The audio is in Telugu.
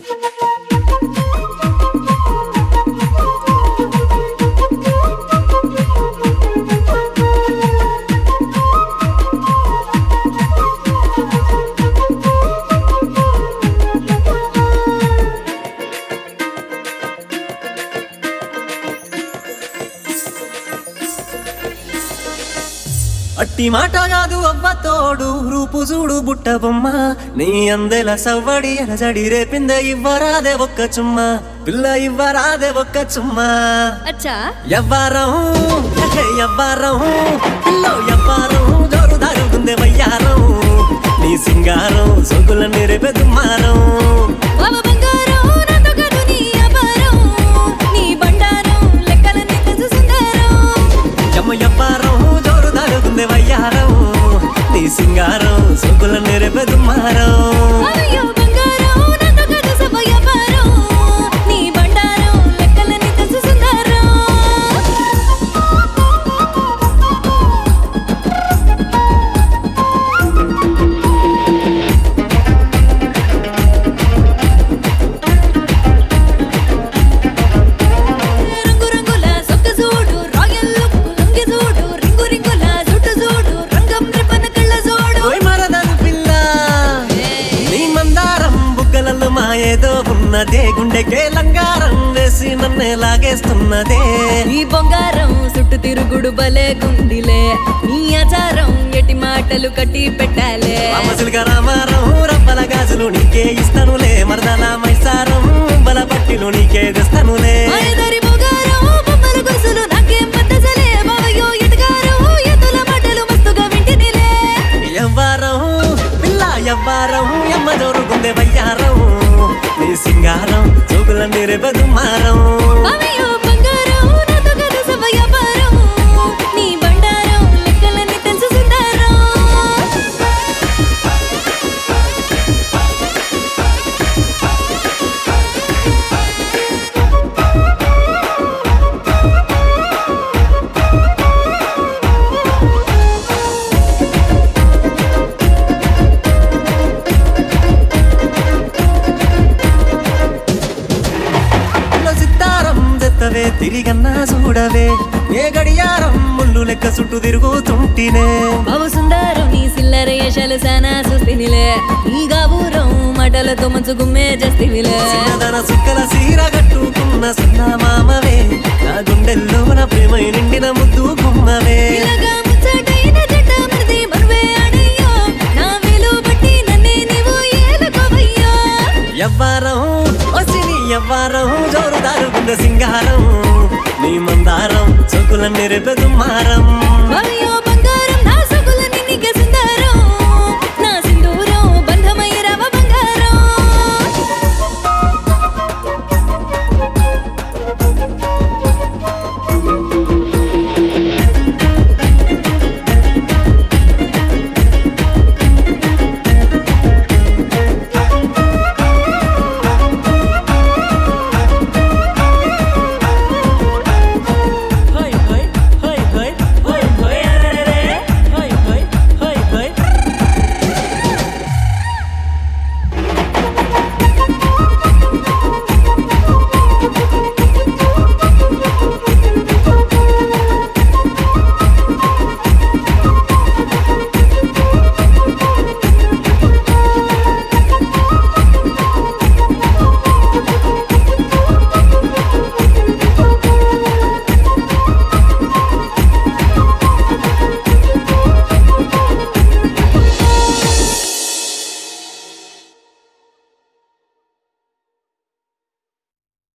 అట్టి మాట కాదు అవ్వ తోడు రూపు చూడు బుట్ట బొమ్మ నీ అందెల సవ్వడి ఎలజడి రేపిందే ఇవ్వరాదే ఒక్క చుమ్మ పిల్ల ఇవ్వరాదే ఒక్క చుమ్మ అచ్చా ఎవ్వారం హే ఎవ్వారం పిల్లో ఎవ్వారం జోరు దారుగుందే వయ్యారం నీ సింగారం సొగుల నిరిపే దుమ్మారం బావ బంగారం నాతో కాదు నీ అపారం నీ బండారం లెక్కలన్నీ తెలుసు సుందరం యమ్మ ఎవ్వారం జోరు దారుగుందే వయ్యారం నీ సింగారం సొగుల నిరిపే దుమ్మారం అయ్యో బంగారం నాతో కాదు సభ వ్యాపారం నీ బండారం లెక్కలన్నీ తెలుసు సుందరం రంగు రంగుల సొక్క చూడు రాయల్ లుక్ లుంగి చూడు రింగు రింగుల జుట్టు చూడు రంగం రిపన కళ్ళ చూడు ఓయ్ మరదలు పిల్ల నీ మందారం బుగ్గలలో మాయేదో ఉన్నదే గుండెకే లంగారం వేసి నన్నే లాగేస్తున్నదే ఈ బొంగారం చుట్టు తిరుగుడు భలే గుండిలే నీ ఆచారం ఎటి మాటలు కట్టి పెట్టాలే రామసులుగా రామారం రబ్బల గాజులు నీకే ఇస్తానులే మరదల మైసారం బల పట్టిలు నీకే తెస్తానులే మాయదారి బొంగారం బొమ్మల గొలుసులు నాకేం పట్టసలే బావయ్యో ఎటగారం ఎద్దుల మాటలు మస్తుగా వింటినిలే ఎవ్వారం పిల్ల ఎవ్వారం ఎమ్మ జోరుగుందే వయ్యారం నీ సింగారం చూగుల నిరెబదు మారం బావయ్యో బంగారం నాతో కాదు సభ వ్యాపారం నీ బండారం లెక్కలన్నీ తెలుసు సుందరం లో సితారం జెత్తవే తిరిగన్నా చూడవే ఏ గడియారం ముళ్ళు లెక్క చుట్టూ తిరుగుతుంటినే బాబు సుందరం నీ సిల్లర యశాలు సానా చూస్తినిలే ఈ గాబూరం మాటలతో మంచు గుమ్మే చేస్తివిలే చిన్నదన సుక్కల సీర కట్టుకున్న సున్న మామవే నా గుండెల్లో నా ప్రేమ నిండిన ముద్దు గుమ్మవే ఇలాగా ముచ్చటైన జంట మనది మరువే అడయ్యో నా వేలు బట్టి నన్నే నీవు ఏలుకోవయ్యో ఎవ్వారం వసిని ఎవ్వారం జోరుదారు గుండె సింగారం నీ మందారం చోకుల నిరెపెదు మారం బావయ్యో